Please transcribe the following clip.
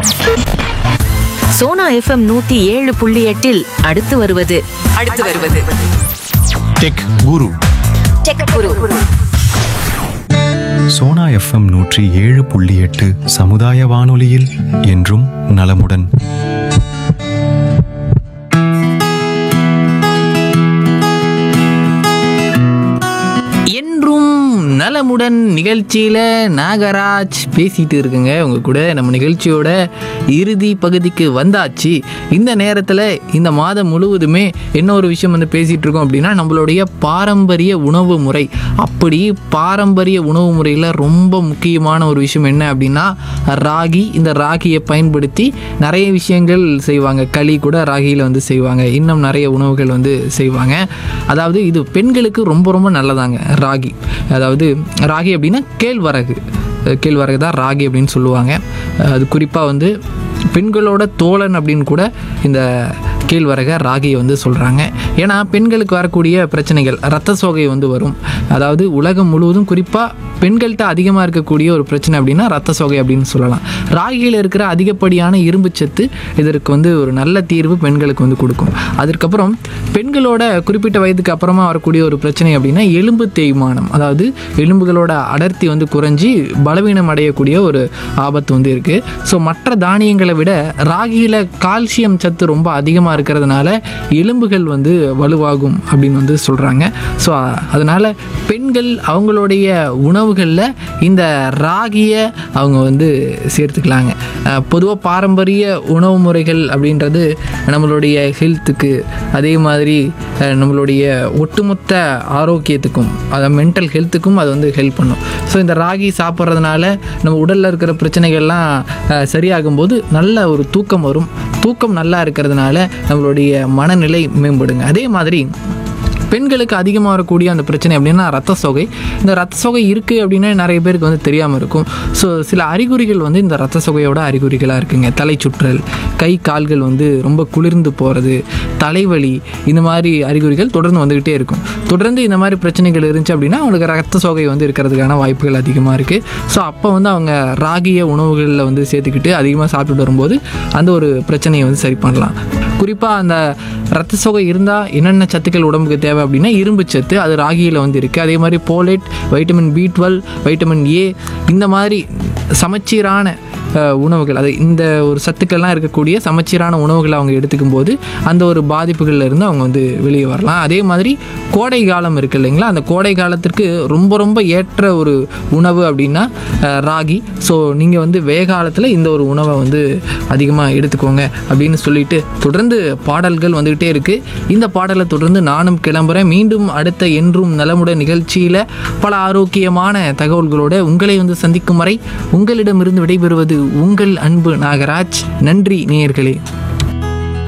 Sona FM நூத்தி ஏழு புள்ளி எட்டில் அடுத்து வருவது அடுத்து வருவது டெக் குரு சோனா எஃப்எம் நூற்றி ஏழு புள்ளி எட்டு சமுதாய வானொலியில் என்றும் நலமுடன் என்றும் நலமுடன் நிகழ்ச்சியில் நாகராஜ் பேசிட்டு இருக்குங்க உங்க கூட நம்ம நிகழ்ச்சியோட இறுதி பகுதிக்கு வந்தாச்சு இந்த நேரத்தில் இந்த மாதம் முழுவதுமே என்ன ஒரு விஷயம் வந்து பேசிட்டு இருக்கோம் அப்படின்னா நம்மளுடைய பாரம்பரிய உணவு முறை அப்படி பாரம்பரிய உணவு முறையில் ரொம்ப முக்கியமான ஒரு விஷயம் என்ன அப்படின்னா ராகி இந்த ராகியை பயன்படுத்தி நிறைய விஷயங்கள் செய்வாங்க களி கூட ராகியில் வந்து செய்வாங்க இன்னும் நிறைய உணவுகள் வந்து செய்வாங்க அதாவது இது பெண்களுக்கு ரொம்ப ரொம்ப நல்லதாங்க ராகி அதாவது ராகி அப்படின்னா கேழ்வரகு அஹ் கேழ்வரகு தான் ராகி அப்படின்னு சொல்லுவாங்க அஹ் அது குறிப்பாக வந்து பெண்களோட தோழன் அப்படின்னு கூட இந்த கேழ்வரகை ராகியை வந்து சொல்கிறாங்க ஏன்னா பெண்களுக்கு வரக்கூடிய பிரச்சனைகள் ரத்த சோகை வந்து வரும் அதாவது உலகம் முழுவதும் குறிப்பாக பெண்கள்கிட்ட அதிகமாக இருக்கக்கூடிய ஒரு பிரச்சனை அப்படின்னா ரத்த சோகை அப்படின்னு சொல்லலாம் ராகியில் இருக்கிற அதிகப்படியான இரும்புச்சத்து இதற்கு வந்து ஒரு நல்ல தீர்வு பெண்களுக்கு வந்து கொடுக்கும் அதற்கப்புறம் பெண்களோட குறிப்பிட்ட வயதுக்கு அப்புறமா வரக்கூடிய ஒரு பிரச்சனை அப்படின்னா எலும்பு தேய்மானம் அதாவது எலும்புகளோட அடர்த்தி வந்து குறைஞ்சி பலவீனம் அடையக்கூடிய ஒரு ஆபத்து வந்து இருக்குது ஸோ மற்ற தானியங்களை விட ராகியில் கால்சியம் சத்து ரொம்ப அதிகமாக இருக்கிறதுனால எலும்புகள் வந்து வலுவாகும் அப்படின்னு வந்து சொல்கிறாங்க ஸோ அதனால் பெண்கள் அவங்களுடைய உணவுகளில் இந்த ராகியை அவங்க வந்து சேர்த்துக்கலாங்க பொதுவாக பாரம்பரிய உணவு முறைகள் அப்படின்றது நம்மளுடைய ஹெல்த்துக்கு அதே மாதிரி அஹ், நம்மளுடைய ஒட்டுமொத்த ஆரோக்கியத்துக்கும் அதை மென்டல் ஹெல்த்துக்கும் அது வந்து ஹெல்ப் பண்ணும் ஸோ இந்த ராகி சாப்பிட்றதுனால நம்ம உடலில் இருக்கிற பிரச்சனைகள்லாம் அஹ், சரியாகும்போது நல்ல ஒரு தூக்கம் வரும் தூக்கம் நல்லா இருக்கிறதுனால நம்மளுடைய மனநிலை மேம்படுங்க அதே மாதிரி பெண்களுக்கு அதிகமாக வரக்கூடிய அந்த பிரச்சனை அப்படின்னா ரத்த சோகை இந்த ரத்த சோகை இருக்குது அப்படின்னு நிறைய பேருக்கு வந்து தெரியாமல் இருக்கும் ஸோ சில அறிகுறிகள் வந்து இந்த ரத்த சோகையோட அறிகுறிகளாக இருக்குங்க தலை சுற்றல் கை கால்கள் வந்து ரொம்ப குளிர்ந்து போகிறது தலைவலி இந்த மாதிரி அறிகுறிகள் தொடர்ந்து வந்துக்கிட்டே இருக்கும் தொடர்ந்து இந்த மாதிரி பிரச்சனைகள் இருந்துச்சு அப்படின்னா அவங்களுக்கு ரத்த சோகை வந்து இருக்கிறதுக்கான வாய்ப்புகள் அதிகமாக இருக்குது ஸோ அப்போ வந்து அவங்க ராகிய உணவுகளில் வந்து சேர்த்துக்கிட்டு அதிகமாக சாப்பிட்டுட்டு வரும்போது அந்த ஒரு பிரச்சனையை வந்து சரி பண்ணலாம் குறிப்பாக அந்த ரத்த சோகை இருந்தால் என்னென்ன சத்துக்கள் உடம்புக்கு தேவை அப்படின்னா இரும்பு சத்து அது ராகியில் வந்து இருக்குது அதே மாதிரி folate vitamin B twelve vitamin A இந்த மாதிரி சமச்சீரான அஹ், உணவுகள் அது இந்த ஒரு சத்துக்கள்லாம் இருக்கக்கூடிய சமச்சீரான உணவுகளை அவங்க எடுத்துக்கும் போது அந்த ஒரு பாதிப்புகள்ல இருந்து அவங்க வந்து வெளியே வரலாம் அதே மாதிரி கோடை காலம் இருக்கு இல்லைங்களா அந்த கோடை காலத்திற்கு ரொம்ப ரொம்ப ஏற்ற ஒரு உணவு அப்படின்னா அஹ், ராகி ஸோ நீங்கள் வந்து வெய காலத்தில் இந்த ஒரு உணவை வந்து அதிகமாக எடுத்துக்கோங்க அப்படின்னு சொல்லிட்டு தொடர்ந்து பாடல்கள் வந்துக்கிட்டே இருக்குது இந்த பாடலை தொடர்ந்து நானும் கிளம்புறேன் மீண்டும் அடுத்த என்றும் நலமுடன் நிகழ்ச்சியில் பல ஆரோக்கியமான தகவல்களோட உங்களை வந்து சந்திக்கும் வரை உங்களிடமிருந்து விடைபெறுவது உங்கள் அன்பு நாகராஜ் நன்றி நேயர்களே